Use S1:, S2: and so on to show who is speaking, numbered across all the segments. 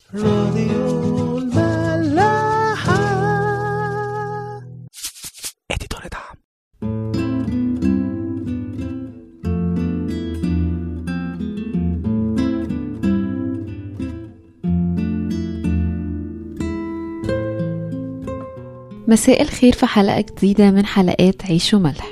S1: راديو الملاحة
S2: اديتور دعم
S3: مساء الخير في حلقة جديدة من حلقات عيش وملح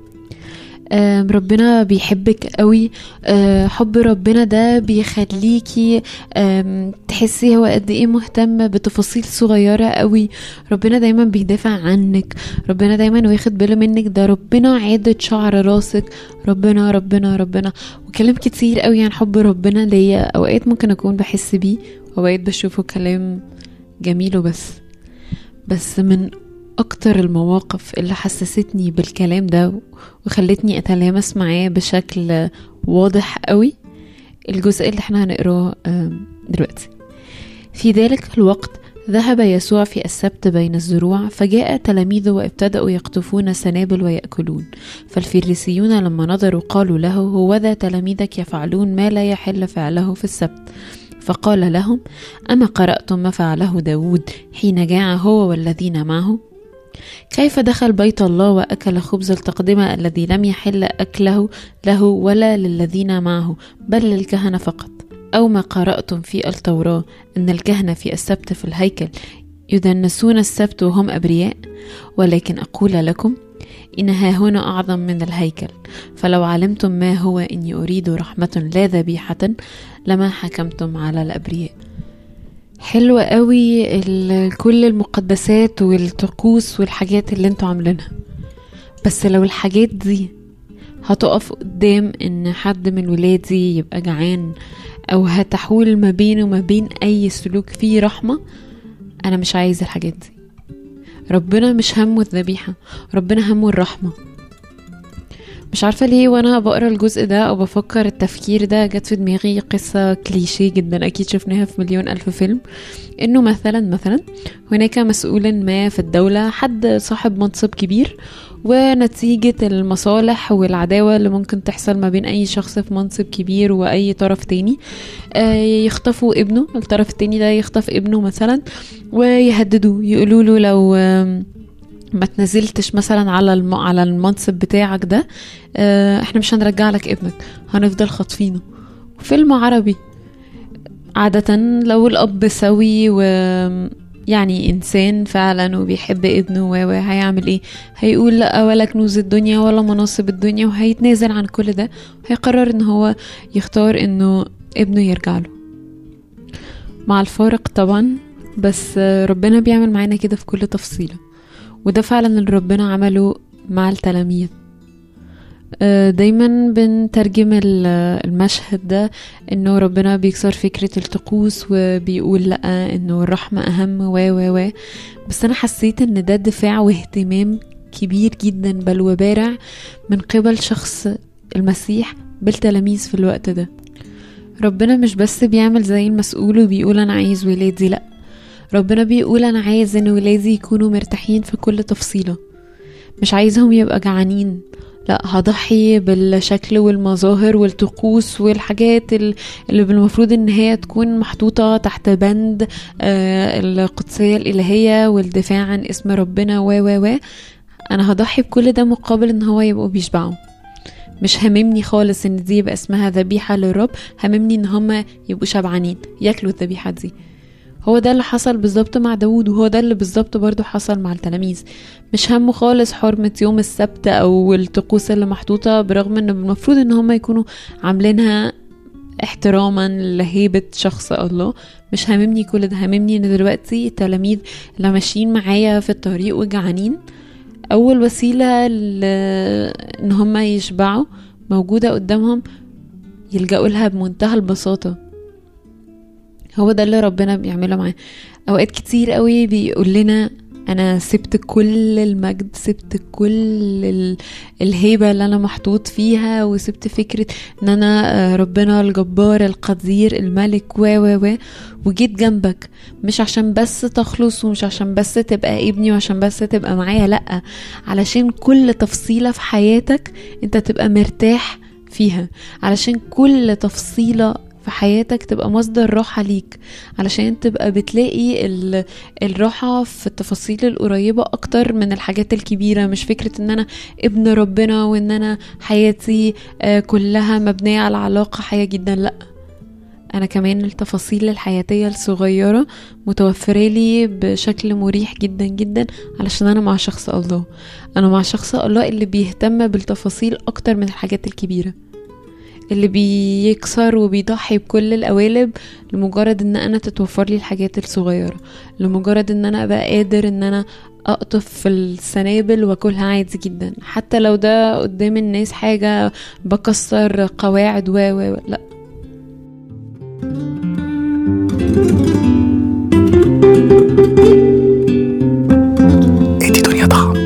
S3: آم، ربنا بيحبك قوي آه، حب ربنا ده بيخليكي آم، تحسي هو قد ايه مهتم بتفاصيل صغيرة قوي ربنا دايما بيدافع عنك ربنا دايما واخد باله منك ده ربنا عادة شعر راسك ربنا ربنا ربنا وكلام كتير قوي عن حب ربنا ليا اوقات ممكن اكون بحس بيه واوقات بشوفه كلام جميل وبس بس من اكتر المواقف اللي حسستني بالكلام ده وخلتني اتلامس معاه بشكل واضح قوي الجزء اللي احنا هنقراه آم، دلوقتي في ذلك الوقت ذهب يسوع في السبت بين الزروع فجاء تلاميذه وابتدأوا يقطفون سنابل ويأكلون فالفريسيون لما نظروا قالوا له هوذا تلاميذك يفعلون ما لا يحل فعله في السبت فقال لهم أما قرأتم ما فعله داود حين جاع هو والذين معه كيف دخل بيت الله وأكل خبز التقدمة الذي لم يحل أكله له ولا للذين معه بل للكهنة فقط أو ما قرأتم في التوراة أن الكهنة في السبت في الهيكل يدنسون السبت وهم أبرياء ولكن أقول لكم إنها هنا أعظم من الهيكل فلو علمتم ما هو إني أريد رحمة لا ذبيحة لما حكمتم على الأبرياء حلوة قوي ال- كل المقدسات والطقوس والحاجات اللي انتوا عاملينها بس لو الحاجات دي هتقف قدام ان حد من ولادي يبقى جعان او هتحول ما بينه وما بين اي سلوك فيه رحمة انا مش عايز الحاجات دي ربنا مش همه الذبيحة ربنا همه الرحمة مش عارفة ليه وانا بقرا الجزء ده او بفكر التفكير ده جت في دماغي قصة كليشيه جدا اكيد شفناها في مليون الف فيلم انه مثلا مثلا هناك مسؤول ما في الدولة حد صاحب منصب كبير ونتيجة المصالح والعداوة اللي ممكن تحصل ما بين أي شخص في منصب كبير وأي طرف تاني آه، يخطفوا ابنه الطرف التاني ده يخطف ابنه مثلا ويهددوه يقولوا له لو آم، ما تنزلتش مثلا على الم... على المنصب بتاعك ده آه، احنا مش هنرجع لك ابنك هنفضل خاطفينه فيلم عربي عادة لو الأب سوي و يعني إنسان فعلا وبيحب ابنه و و هيعمل إيه هيقول لأ ولا كنوز الدنيا ولا مناصب الدنيا وهيتنازل عن كل ده هيقرر إن هو يختار إنه ابنه يرجع له مع الفارق طبعا بس ربنا بيعمل معانا كده في كل تفصيلة وده فعلا اللي ربنا عمله مع التلاميذ آه، دايما بنترجم ال- المشهد ده انه ربنا بيكسر فكرة الطقوس وبيقول لا انه الرحمة اهم و و و بس انا حسيت ان ده دفاع واهتمام كبير جدا بل وبارع من قبل شخص المسيح بالتلاميذ في الوقت ده ربنا مش بس بيعمل زي المسؤول وبيقول انا عايز ولادي لا ربنا بيقول انا عايز ان ولادي يكونوا مرتاحين في كل تفصيلة مش عايزهم يبقى جعانين لا هضحي بالشكل والمظاهر والطقوس والحاجات ال- اللي المفروض ان هي تكون محطوطة تحت بند آه، القدسية الالهية والدفاع عن اسم ربنا و و و انا هضحي بكل ده مقابل ان هو يبقوا بيشبعوا مش هممني خالص ان دي يبقى اسمها ذبيحة للرب هممني ان هما يبقوا شبعانين ياكلوا الذبيحة دي هو ده اللي حصل بالظبط مع داوود وهو ده اللي بالظبط برضو حصل مع التلاميذ مش همه خالص حرمة يوم السبت او الطقوس اللي محطوطة برغم ان المفروض ان هم يكونوا عاملينها احتراما لهيبة شخص الله مش هاممني كل ده هاممني ان دلوقتي التلاميذ اللي ماشيين معايا في الطريق وجعانين اول وسيلة ل... ان هم يشبعوا موجودة قدامهم يلجأوا لها بمنتهى البساطة هو ده اللي ربنا بيعمله معاه اوقات كتير قوي بيقول لنا انا سبت كل المجد سبت كل ال- الهيبة اللي انا محطوط فيها وسبت فكرة ان انا آه، ربنا الجبار القدير الملك و و و وجيت جنبك مش عشان بس تخلص ومش عشان بس تبقى ابني وعشان بس تبقى معايا لأ علشان كل تفصيلة في حياتك انت تبقى مرتاح فيها علشان كل تفصيلة في حياتك تبقى مصدر راحة ليك علشان تبقى بتلاقي ال- الراحة في التفاصيل القريبة أكتر من الحاجات الكبيرة مش فكرة إن أنا ابن ربنا وإن أنا حياتي آه، كلها مبنية على علاقة حية جدا لأ أنا كمان التفاصيل الحياتية الصغيرة متوفرة لي بشكل مريح جدا جدا علشان أنا مع شخص الله أنا مع شخص الله اللي بيهتم بالتفاصيل أكتر من الحاجات الكبيرة اللي بيكسر وبيضحي بكل القوالب لمجرد ان انا تتوفر لي الحاجات الصغيرة لمجرد ان انا ابقى قادر ان انا اقطف في السنابل واكلها عادي جدا حتى لو ده قدام الناس حاجة بكسر قواعد و و و- لا
S1: ادي دنيا طعم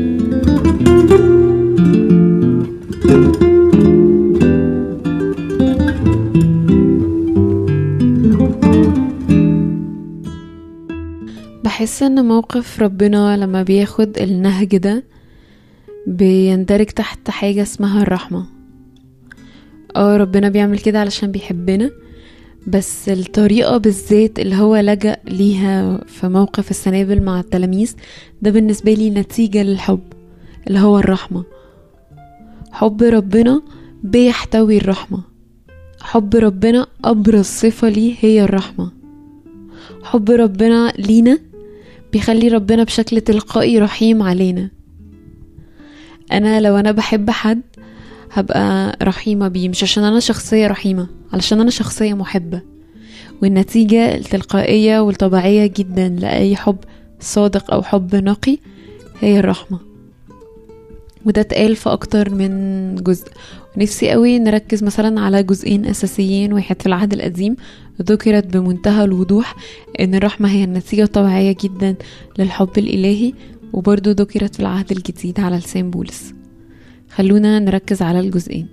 S3: بحس ان موقف ربنا لما بياخد النهج ده بيندرج تحت حاجة اسمها الرحمة اه ربنا بيعمل كده علشان بيحبنا بس الطريقة بالذات اللي هو لجأ ليها في موقف السنابل مع التلاميذ ده بالنسبة لي نتيجة للحب اللي هو الرحمة حب ربنا بيحتوي الرحمة حب ربنا أبرز صفة ليه هي الرحمة حب ربنا لينا بيخلي ربنا بشكل تلقائي رحيم علينا انا لو انا بحب حد هبقى رحيمة بيه مش عشان انا شخصية رحيمة علشان انا شخصية محبة والنتيجة التلقائية والطبيعية جدا لأي حب صادق أو حب نقي هي الرحمة وده اتقال في أكتر من جزء ونفسي قوي نركز مثلا على جزئين أساسيين واحد في العهد القديم ذكرت بمنتهى الوضوح ان الرحمة هي النتيجة الطبيعية جدا للحب الإلهي وبرضو ذكرت في العهد الجديد على لسان بولس خلونا نركز على الجزئين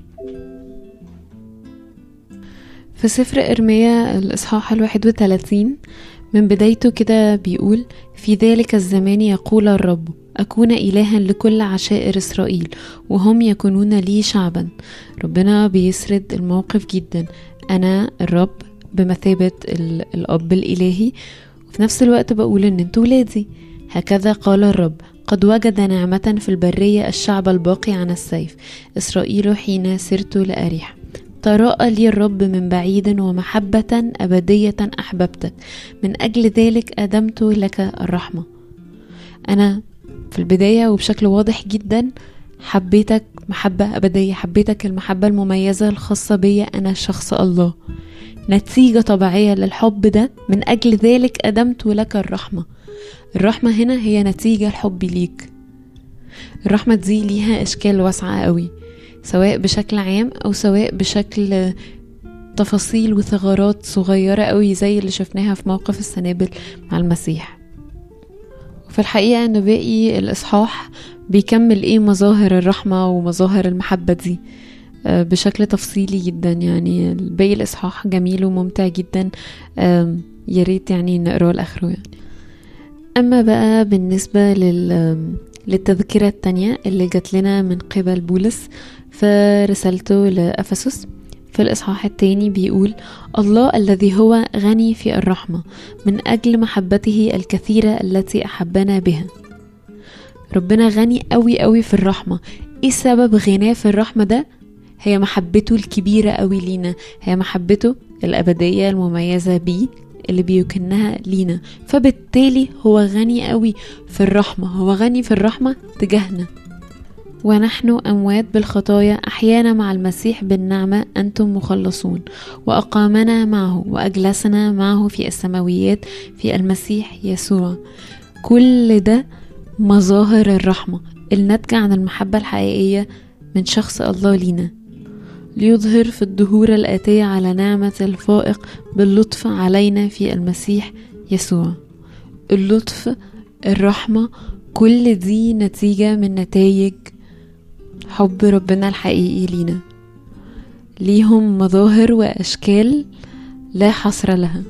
S3: في سفر إرميا الإصحاح الواحد وثلاثين من بدايته كده بيقول في ذلك الزمان يقول الرب أكون إلها لكل عشائر إسرائيل وهم يكونون لي شعبا ربنا بيسرد الموقف جدا أنا الرب بمثابة ال- الأب الإلهي وفي نفس الوقت بقول إن انتوا ولادي هكذا قال الرب قد وجد نعمة في البرية الشعب الباقي عن السيف إسرائيل حين سرت لأريح تراءى لي الرب من بعيد ومحبة أبدية أحببتك من أجل ذلك أدمت لك الرحمة أنا في البداية وبشكل واضح جدا حبيتك محبة أبدية حبيتك المحبة المميزة الخاصة بيا أنا شخص الله نتيجة طبيعية للحب ده من أجل ذلك أدمت لك الرحمة الرحمة هنا هي نتيجة الحب ليك الرحمة دي ليها أشكال واسعة قوي سواء بشكل عام أو سواء بشكل تفاصيل وثغرات صغيرة قوي زي اللي شفناها في موقف السنابل مع المسيح وفي الحقيقة أن باقي الإصحاح بيكمل إيه مظاهر الرحمة ومظاهر المحبة دي آه، بشكل تفصيلي جدا يعني باقي الإصحاح جميل وممتع جدا آم، يا ريت يعني نقراه لآخره يعني أما بقى بالنسبة لل للتذكرة التانية اللي جات لنا من قبل بولس في رسالته لأفسس في الإصحاح التاني بيقول الله الذي هو غني في الرحمة من أجل محبته الكثيرة التي أحبنا بها ربنا غني قوي قوي في الرحمة ايه سبب غناه في الرحمة ده هي محبته الكبيرة قوي لينا هي محبته الأبدية المميزة بيه اللي بيكنها لينا فبالتالي هو غني قوي في الرحمة هو غني في الرحمة تجاهنا ونحن أموات بالخطايا أحيانا مع المسيح بالنعمة أنتم مخلصون وأقامنا معه وأجلسنا معه في السماويات في المسيح يسوع كل ده مظاهر الرحمة الناتجة عن المحبة الحقيقية من شخص الله لينا ليظهر في الدهور الآتية على نعمة الفائق باللطف علينا في المسيح يسوع اللطف الرحمة كل دي نتيجة من نتائج حب ربنا الحقيقي لينا ليهم مظاهر وأشكال لا حصر لها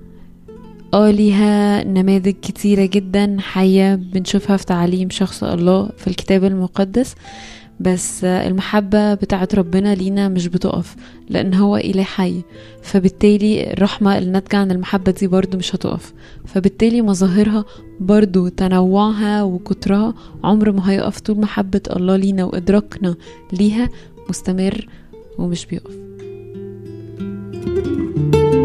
S3: اه ليها نماذج كتيرة جدا حية بنشوفها في تعاليم شخص الله في الكتاب المقدس بس المحبة بتاعت ربنا لينا مش بتقف لأن هو إله حي فبالتالي الرحمة الناتجة عن المحبة دي برضو مش هتقف فبالتالي مظاهرها برضو تنوعها وكترها عمر ما هيقف طول محبة الله لينا وإدراكنا ليها مستمر ومش بيقف thank you